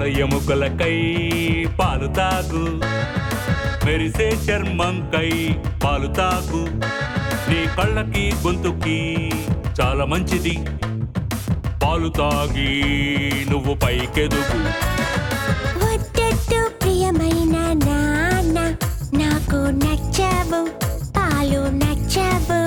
ఎముకలకై పాలు తాగు మెరిసే చర్మంకై పాలు తాగు నీ కళ్ళకి గొంతుకి చాలా మంచిది పాలు తాగి నువ్వు పైకెదుగు వద్దొద్దు ప్రియమైన నాన్న నాకు నచ్చవు పాలు నచ్చవు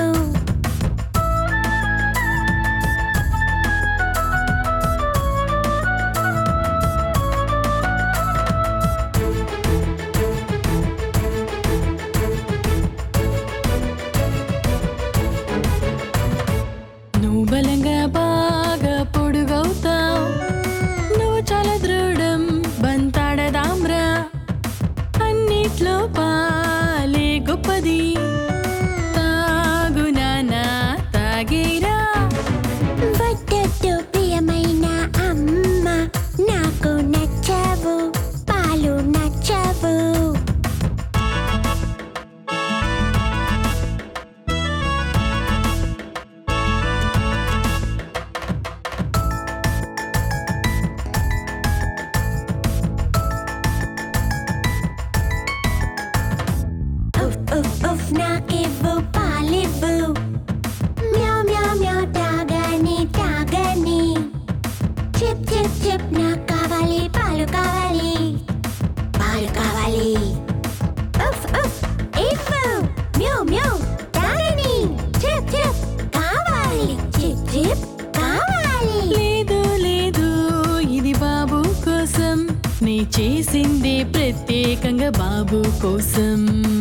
నువ్వు బలంగా బాగా పొడుగవుతావు నువ్వు చాలా దృఢం బంతాడదామ్రా అన్నిట్లో పాలే గొప్పది తాగు నానా తాగేరా వద్దొద్దు ప్రియమైన అమ్మ నాకు నచ్చవు పాలు నచ్చవు ఉఫ్ ఉఫ్ ఉఫ్ నాకివ్వు పాలివ్వు మ్యావ్ మ్యావ్ మ్యావ్ తాగని తాగని చిప్ చిప్ చిప్ నాకు కావాలి పాలు కావాలి పాలు కావాలి ఉఫ్ ఉఫ్ ఇవ్వు మ్యావ్ మ్యావ్ తాగని చిప్ చిప్ కావాలి చిప్ చిప్ కావాలి లేదు లేదు ఇది బాబు కోసం నీ చేసింది ప్రత్యేకంగా బాబు కోసం